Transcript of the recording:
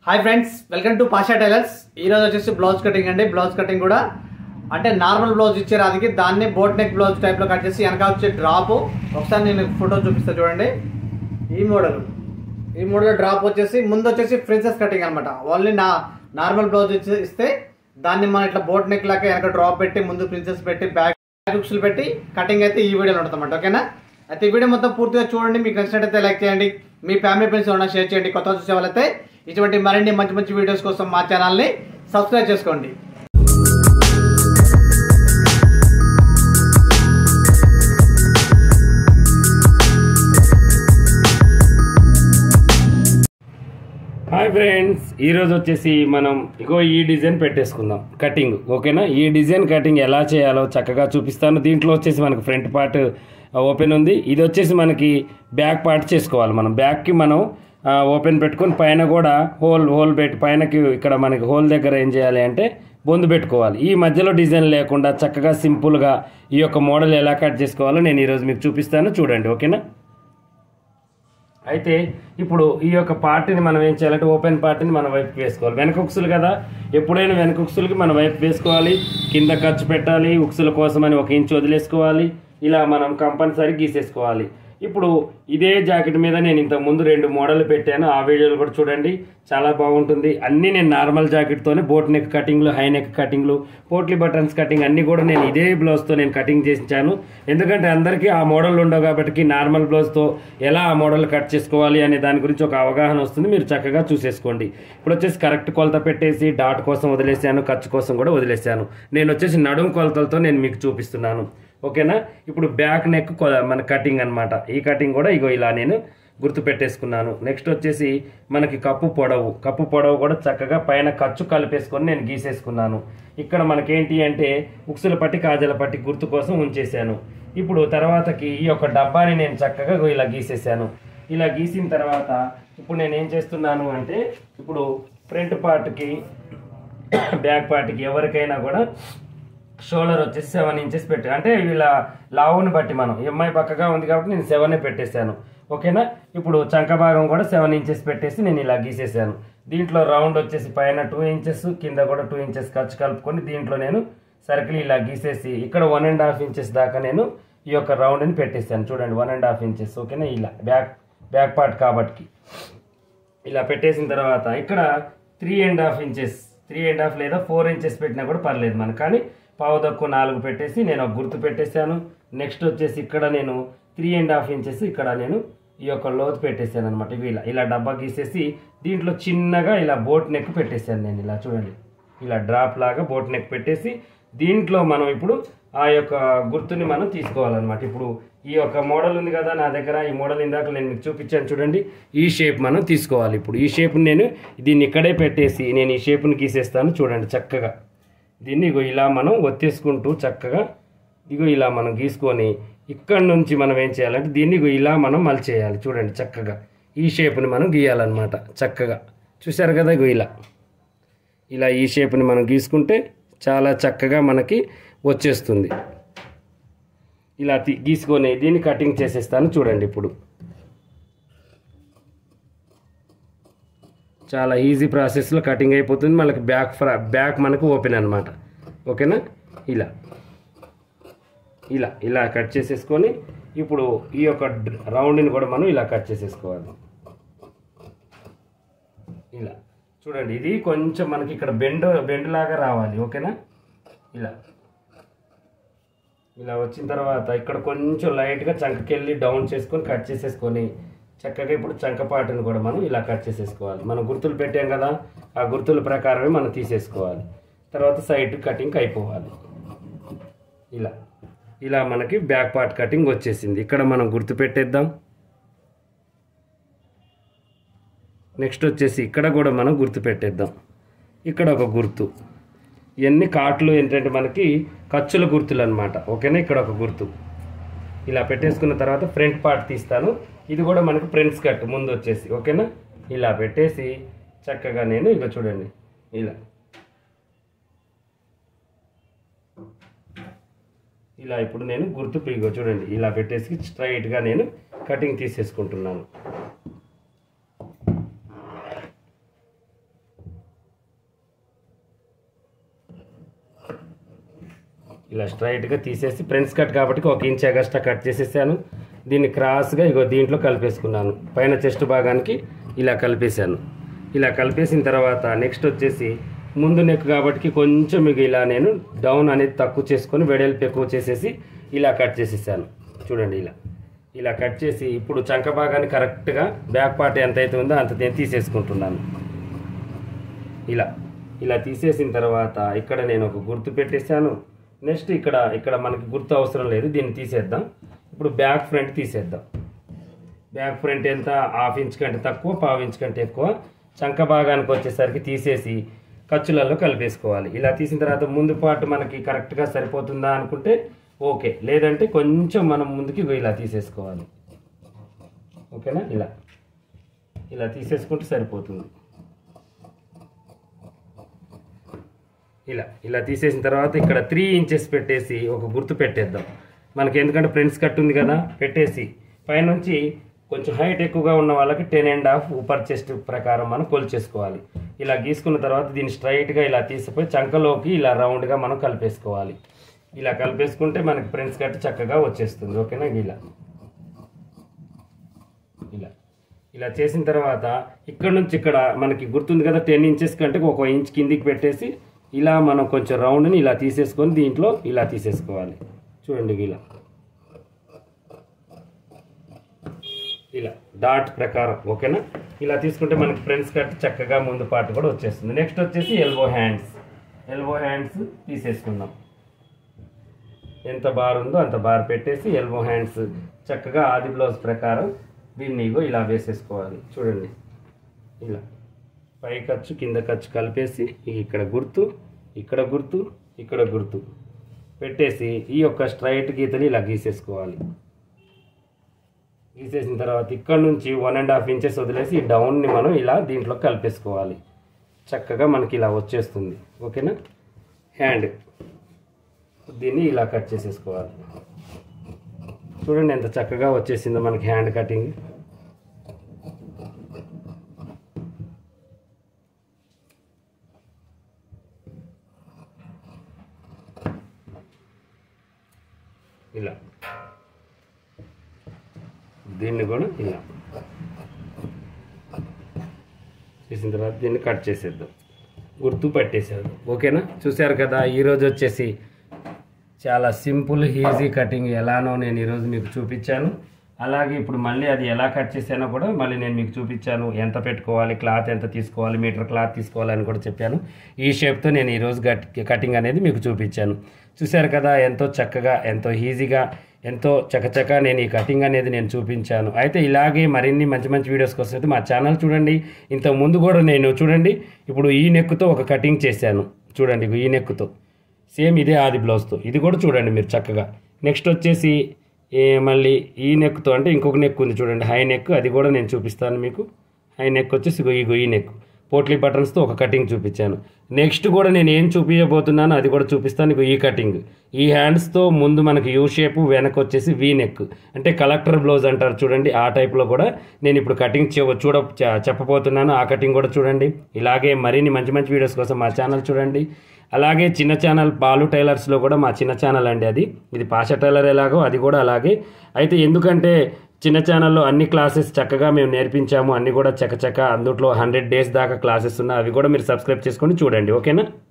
hi friends welcome to Pasha tailors ఈ రోజు వచ్చేసి బ్లౌజ్ కటింగ్ అండి బ్లౌజ్ కటింగ్ కూడా అంటే నార్మల్ బ్లౌజ్ ఇచ్చారు అది దాన్ని బోట్ నెక్ బ్లౌజ్ టైప్లో కట్ చేసి వెనక వచ్చే డ్రాప్ ఒకసారి నేను ఫోటో చూపిస్తా చూడండి ఈ మోడల్ ఈ మోడల్ డ్రాప్ వచ్చేసి ముందు వచ్చేసి ప్రిన్సెస్ కటింగ్ అనమాట ఓన్లీ నా నార్మల్ బ్లౌజ్ ఇచ్చి ఇస్తే దాన్ని మనం ఇట్లా బోట్ నెక్ లాగా వెనక డ్రాప్ పెట్టి ముందు ప్రిన్సెస్ పెట్టి బ్యాక్ బుక్స్లు పెట్టి కటింగ్ అయితే ఈ వీడియోలో ఉంటుంది ఓకేనా అయితే ఈ వీడియో మొత్తం పూర్తిగా చూడండి మీకు నచ్చినట్టయితే లైక్ చేయండి మీ ఫ్యామిలీ ఫ్రెండ్స్ ఏమైనా షేర్ చేయండి కొత్త చూసే వాళ్ళైతే ఇటువంటి మరిన్ని మంచి మంచి వీడియోస్ కోసం మా ఛానల్ని సబ్స్క్రైబ్ చేసుకోండి హాయ్ ఫ్రెండ్స్ ఈరోజు వచ్చేసి మనం ఇగో ఈ డిజైన్ పెట్టేసుకుందాం కటింగ్ ఓకేనా ఈ డిజైన్ కటింగ్ ఎలా చేయాలో చక్కగా చూపిస్తాను దీంట్లో వచ్చేసి మనకి ఫ్రంట్ పార్ట్ ఓపెన్ ఉంది ఇది వచ్చేసి మనకి బ్యాక్ పార్ట్ చేసుకోవాలి మనం బ్యాక్కి మనం ఆ, ఓపెన్ పెట్టుకొని పైన కూడా హోల్ హోల్ పెట్టి పైనకి ఇక్కడ మనకి హోల్ దగ్గర ఏం చేయాలి అంటే బొందు పెట్టుకోవాలి ఈ మధ్యలో డిజైన్ లేకుండా చక్కగా సింపుల్గా ఈ యొక్క మోడల్ ఎలా కట్ చేసుకోవాలో నేను ఈరోజు మీకు చూపిస్తాను చూడండి ఓకేనా అయితే ఇప్పుడు ఈ యొక్క పార్ట్ని మనం ఏం చేయాలంటే ఓపెన్ పార్ట్ని మన వైపు వేసుకోవాలి వెనక ఉక్సులు కదా ఎప్పుడైనా వెనక ఉక్సులకి మన వైపు వేసుకోవాలి కింద ఖర్చు పెట్టాలి ఉక్సుల కోసమని ఒక ఇంచు వదిలేసుకోవాలి ఇలా మనం కంపల్సరీ గీసేసుకోవాలి ఇప్పుడు ఇదే జాకెట్ మీద నేను ఇంతకు ముందు రెండు మోడల్ పెట్టాను ఆ వీడియోలు కూడా చూడండి చాలా బాగుంటుంది అన్నీ నేను నార్మల్ జాకెట్తోనే బోట్ నెక్ కటింగ్లు హై నెక్ కటింగ్లు పోట్లీ బటన్స్ కటింగ్ అన్నీ కూడా నేను ఇదే బ్లౌజ్తో నేను కటింగ్ చేసించాను ఎందుకంటే అందరికీ ఆ మోడల్ ఉండవు కాబట్టి నార్మల్ బ్లౌజ్తో ఎలా ఆ మోడల్ కట్ చేసుకోవాలి అనే దాని గురించి ఒక అవగాహన వస్తుంది మీరు చక్కగా చూసేసుకోండి ఇప్పుడు వచ్చేసి కరెక్ట్ కొలత పెట్టేసి డాట్ కోసం వదిలేసాను ఖర్చు కోసం కూడా వదిలేసాను నేను వచ్చేసి నడుము కొలతలతో నేను మీకు చూపిస్తున్నాను ఓకేనా ఇప్పుడు బ్యాక్ నెక్ కొ- మన కటింగ్ అన్నమాట ఈ కటింగ్ కూడా ఇగో ఇలా నేను గుర్తు పెట్టేసుకున్నాను నెక్స్ట్ వచ్చేసి మనకి కప్పు పొడవు కప్పు పొడవు కూడా చక్కగా పైన ఖర్చు కలిపేసుకొని నేను గీసేసుకున్నాను ఇక్కడ మనకేంటి అంటే ఉక్సుల పట్టి కాజల పట్టి గుర్తు కోసం ఉంచేసాను ఇప్పుడు తర్వాతకి ఈ యొక్క డబ్బాని నేను చక్కగా ఇగో ఇలా గీసేసాను ఇలా గీసిన తర్వాత ఇప్పుడు నేను ఏం చేస్తున్నాను అంటే ఇప్పుడు ఫ్రంట్ పార్ట్కి బ్యాక్ పార్ట్కి ఎవరికైనా కూడా షోల్డర్ వచ్చేసి సెవెన్ ఇంచెస్ పెట్టి అంటే వీళ్ళ లావుని బట్టి మనం ఎంఐ పక్కగా ఉంది కాబట్టి నేను సెవెన్ పెట్టేశాను ఓకేనా ఇప్పుడు చంక భాగం కూడా సెవెన్ ఇంచెస్ పెట్టేసి నేను ఇలా గీసేసాను దీంట్లో రౌండ్ వచ్చేసి పైన టూ ఇంచెస్ కింద కూడా టూ ఇంచెస్ ఖర్చు కలుపుకొని దీంట్లో నేను సర్కిల్ ఇలా గీసేసి ఇక్కడ వన్ అండ్ హాఫ్ ఇంచెస్ దాకా నేను ఈ యొక్క రౌండ్ని పెట్టేశాను చూడండి వన్ అండ్ హాఫ్ ఇంచెస్ ఓకేనా ఇలా బ్యాక్ బ్యాక్ పార్ట్ కాబట్టి ఇలా పెట్టేసిన తర్వాత ఇక్కడ three and half inches three and half లేదా ఫోర్ ఇంచెస్ పెట్టినా కూడా పర్లేదు మనకు కానీ పావు తక్కువ నాలుగు పెట్టేసి నేను ఒక గుర్తు పెట్టేశాను నెక్స్ట్ వచ్చేసి ఇక్కడ నేను త్రీ అండ్ హాఫ్ ఇంచెస్ ఇక్కడ నేను ఈ యొక్క లోతు పెట్టేశాను అనమాట ఇవి ఇలా ఇలా డబ్బా గీసేసి దీంట్లో చిన్నగా ఇలా బోట్ నెక్ పెట్టేశాను నేను ఇలా చూడండి ఇలా డ్రాప్ లాగా బోట్ నెక్ పెట్టేసి దీంట్లో మనం ఇప్పుడు ఆ యొక్క గుర్తుని మనం తీసుకోవాలన్నమాట ఇప్పుడు ఈ యొక్క మోడల్ ఉంది కదా నా దగ్గర ఈ మోడల్ ఇందాక నేను మీకు చూపించాను చూడండి ఈ షేప్ మనం తీసుకోవాలి ఇప్పుడు ఈ షేప్ని నేను దీన్ని ఇక్కడే పెట్టేసి నేను ఈ షేప్ని గీసేస్తాను చూడండి చక్కగా దీన్ని ఇగో ఇలా మనం ఒత్తేసుకుంటూ చక్కగా ఇగో ఇలా మనం గీసుకొని ఇక్కడ నుంచి మనం ఏం చేయాలంటే దీన్ని ఇగో ఇలా మనం మలిచేయాలి చూడండి చక్కగా ఈ షేప్ని మనం గీయాలన్నమాట చక్కగా చూశారు కదా ఇగో ఇలా ఇలా ఈ షేప్ని మనం గీసుకుంటే చాలా చక్కగా మనకి వచ్చేస్తుంది ఇలా తీ- గీసుకొని దీన్ని కటింగ్ చేసేస్తాను చూడండి ఇప్పుడు చాలా ఈజీ ప్రాసెస్లో కటింగ్ అయిపోతుంది మనకి బ్యాక్ ఫ్రా బ్యాక్ మనకు ఓపెన్ అనమాట ఓకేనా ఇలా ఇలా ఇలా కట్ చేసేసుకొని ఇప్పుడు ఈ యొక్క డ్- రౌండ్ని కూడా మనం ఇలా కట్ చేసేసుకోవాలి ఇలా చూడండి ఇది కొంచెం మనకి ఇక్కడ బెండ్ బెండ్ లాగా రావాలి ఓకేనా ఇలా ఇలా వచ్చిన తర్వాత ఇక్కడ కొంచెం లైట్గా చంకకెళ్ళి డౌన్ చేసుకొని కట్ చేసేసుకొని చక్కగా ఇప్పుడు చంకపాటును కూడా మనం ఇలా కట్ చేసేసుకోవాలి మనం గుర్తులు పెట్టాం కదా ఆ గుర్తుల ప్రకారమే మనం తీసేసుకోవాలి తర్వాత సైడ్ కటింగ్ అయిపోవాలి ఇలా ఇలా మనకి బ్యాక్ పార్ట్ కటింగ్ వచ్చేసింది ఇక్కడ మనం గుర్తు పెట్టేద్దాం నెక్స్ట్ వచ్చేసి ఇక్కడ కూడా మనం గుర్తు పెట్టేద్దాం ఇక్కడ ఒక గుర్తు ఇవన్నీ కాట్లు ఏంటంటే మనకి ఖర్చుల గుర్తులు అనమాట ఓకేనా ఇక్కడ ఒక గుర్తు ఇలా పెట్టేసుకున్న తర్వాత ఫ్రంట్ పార్ట్ తీస్తాను ఇది కూడా మనకు ఫ్రంట్స్ కట్ ముందు వచ్చేసి ఓకేనా ఇలా పెట్టేసి చక్కగా నేను ఇలా చూడండి ఇలా ఇలా ఇప్పుడు నేను గుర్తు ఇగో చూడండి ఇలా పెట్టేసి స్ట్రైట్గా నేను కటింగ్ తీసేసుకుంటున్నాను ఇలా స్ట్రైట్గా తీసేసి ఫ్రంట్స్ కట్ కాబట్టి ఒక ఇంచ్ ఎగస్ట్రా కట్ చేసేసాను దీన్ని క్రాస్గా ఇగో దీంట్లో కలిపేసుకున్నాను పైన చెస్ట్ భాగానికి ఇలా కలిపేశాను ఇలా కలిపేసిన తర్వాత నెక్స్ట్ వచ్చేసి ముందు నెక్ కాబట్టి కొంచెం ఇక ఇలా నేను డౌన్ అనేది తక్కువ చేసుకొని వెడల్పు ఎక్కువ చేసేసి ఇలా కట్ చేసేసాను చూడండి ఇలా ఇలా కట్ చేసి ఇప్పుడు చంక భాగాన్ని కరెక్ట్గా బ్యాక్ పార్ట్ ఎంత అయితే ఉందో అంత నేను తీసేసుకుంటున్నాను ఇలా ఇలా తీసేసిన తర్వాత ఇక్కడ నేను ఒక గుర్తు పెట్టేశాను నెక్స్ట్ ఇక్కడ ఇక్కడ మనకి గుర్తు అవసరం లేదు దీన్ని తీసేద్దాం ఇప్పుడు బ్యాక్ ఫ్రంట్ తీసేద్దాం బ్యాక్ ఫ్రంట్ ఎంత హాఫ్ ఇంచ్ కంటే తక్కువ పావు ఇంచ్ కంటే ఎక్కువ చంక భాగానికి వచ్చేసరికి తీసేసి ఖర్చులలో కలిపేసుకోవాలి ఇలా తీసిన తర్వాత ముందు పార్ట్ మనకి కరెక్ట్గా సరిపోతుందా అనుకుంటే ఓకే లేదంటే కొంచెం మనం ముందుకి ఇగో ఇలా తీసేసుకోవాలి ఓకేనా ఇలా ఇలా తీసేసుకుంటే సరిపోతుంది ఇలా ఇలా తీసేసిన తర్వాత ఇక్కడ త్రీ ఇంచెస్ పెట్టేసి ఒక గుర్తు పెట్టేద్దాం మనకి ఎందుకంటే ఫ్రెండ్స్ కట్ ఉంది కదా పెట్టేసి పైనుంచి కొంచెం హైట్ ఎక్కువగా ఉన్న వాళ్ళకి ten and half upper chest ప్రకారం మనం కొలిచేసుకోవాలి ఇలా గీసుకున్న తర్వాత దీన్ని స్ట్రైట్గా ఇలా తీసిపోయి చంకలోకి ఇలా రౌండ్గా మనం కలిపేసుకోవాలి ఇలా కలిపేసుకుంటే మనకి ఫ్రెండ్స్ కట్ చక్కగా వచ్చేస్తుంది ఓకేనా ఇలా ఇలా ఇలా చేసిన తర్వాత ఇక్కడ నుంచి ఇక్కడ మనకి గుర్తుంది కదా టెన్ ఇంచెస్ కంటే ఒక ఇంచ్ కిందికి పెట్టేసి ఇలా మనం కొంచెం రౌండ్ని ఇలా తీసేసుకొని దీంట్లో ఇలా తీసేసుకోవాలి చూడండి ఇలా ఇలా డాట్ ప్రకారం ఓకేనా ఇలా తీసుకుంటే మనకి ఫ్రెండ్స్ కట్ చక్కగా ముందు పార్ట్ కూడా వచ్చేస్తుంది నెక్స్ట్ వచ్చేసి ఎల్బో హ్యాండ్స్ ఎల్బో హ్యాండ్స్ తీసేసుకుందాం ఎంత బార్ ఉందో అంత బార్ పెట్టేసి ఎల్బో హ్యాండ్స్ చక్కగా ఆది బ్లౌజ్ ప్రకారం దీన్ని ఇగో ఇలా వేసేసుకోవాలి చూడండి ఇలా పై ఖర్చు కింద ఖర్చు కలిపేసి ఇక్కడ గుర్తు ఇక్కడ గుర్తు ఇక్కడ గుర్తు పెట్టేసి ఈ యొక్క స్ట్రైట్ గీతని ఇలా గీసేసుకోవాలి గీసేసిన తర్వాత ఇక్కడ నుంచి వన్ అండ్ హాఫ్ ఇంచెస్ వదిలేసి ఈ డౌన్ని మనం ఇలా దీంట్లో కలిపేసుకోవాలి చక్కగా మనకి ఇలా వచ్చేస్తుంది ఓకేనా హ్యాండ్ దీన్ని ఇలా కట్ చేసేసుకోవాలి చూడండి ఎంత చక్కగా వచ్చేసిందో మనకి హ్యాండ్ కటింగ్ ఇలా దీన్ని కూడా ఇలా చేసిన తర్వాత దీన్ని కట్ చేసేద్దాం గుర్తు పట్టేసేద్దాం ఓకేనా చూశారు కదా ఈరోజు వచ్చేసి చాలా సింపుల్ ఈజీ కటింగ్ ఎలానో నేను ఈరోజు మీకు చూపించాను అలాగే ఇప్పుడు మళ్ళీ అది ఎలా కట్ చేసానో కూడా మళ్ళీ నేను మీకు చూపించాను ఎంత పెట్టుకోవాలి క్లాత్ ఎంత తీసుకోవాలి మీటర్ క్లాత్ తీసుకోవాలని కూడా చెప్పాను ఈ షేప్తో నేను ఈరోజు కట్ కటింగ్ అనేది మీకు చూపించాను చూశారు కదా ఎంతో చక్కగా ఎంతో ఈజీగా ఎంతో చకచక నేను ఈ కటింగ్ అనేది నేను చూపించాను అయితే ఇలాగే మరిన్ని మంచి మంచి వీడియోస్ కోసం అయితే మా ఛానల్ చూడండి ఇంత ముందు కూడా నేను చూడండి ఇప్పుడు ఈ నెక్తో ఒక కటింగ్ చేశాను చూడండి ఇగో ఈ నెక్తో సేమ్ ఇదే ఆది బ్లౌజ్తో ఇది కూడా చూడండి మీరు చక్కగా నెక్స్ట్ వచ్చేసి ఏ మళ్ళీ ఈ నెక్తో అంటే ఇంకొక నెక్ ఉంది చూడండి హై నెక్ అది కూడా నేను చూపిస్తాను మీకు హై నెక్ వచ్చేసి ఇగో ఇగో ఈ నెక్ పోట్లీ బటన్స్తో ఒక కటింగ్ చూపించాను నెక్స్ట్ కూడా నేను ఏం చూపించబోతున్నానో అది కూడా చూపిస్తాను ఇగో ఈ కటింగ్ ఈ హ్యాండ్స్తో ముందు మనకి యూ షేప్ వెనక వచ్చేసి వీ నెక్ అంటే కలెక్టర్ బ్లౌజ్ అంటారు చూడంండి ఆ టైప్లో కూడా నేను ఇప్పుడు కటింగ్ చే చూడ చ- చెప్పబోతున్నాను ఆ కటింగ్ కూడా చూడండి ఇలాగే మరిన్ని మంచి మంచి వీడియోస్ కోసం మా ఛానల్ చూడండి అలాగే చిన్న ఛానల్ బాలు టైలర్స్లో కూడా మా చిన్న ఛానల్ అండి అది ఇది పాష టైలర్ ఎలాగో అది కూడా అలాగే అయితే ఎందుకంటే చిన్న ఛానల్లో అన్ని క్లాసెస్ చక్కగా మేము నేర్పించాము అన్ని కూడా చకచక అందుట్లో హండ్రెడ్ డేస్ దాకా క్లాసెస్ ఉన్నాయి అవి కూడా మీరు సబ్స్క్రైబ్ చేసుకొని చూడండి ఓకేనా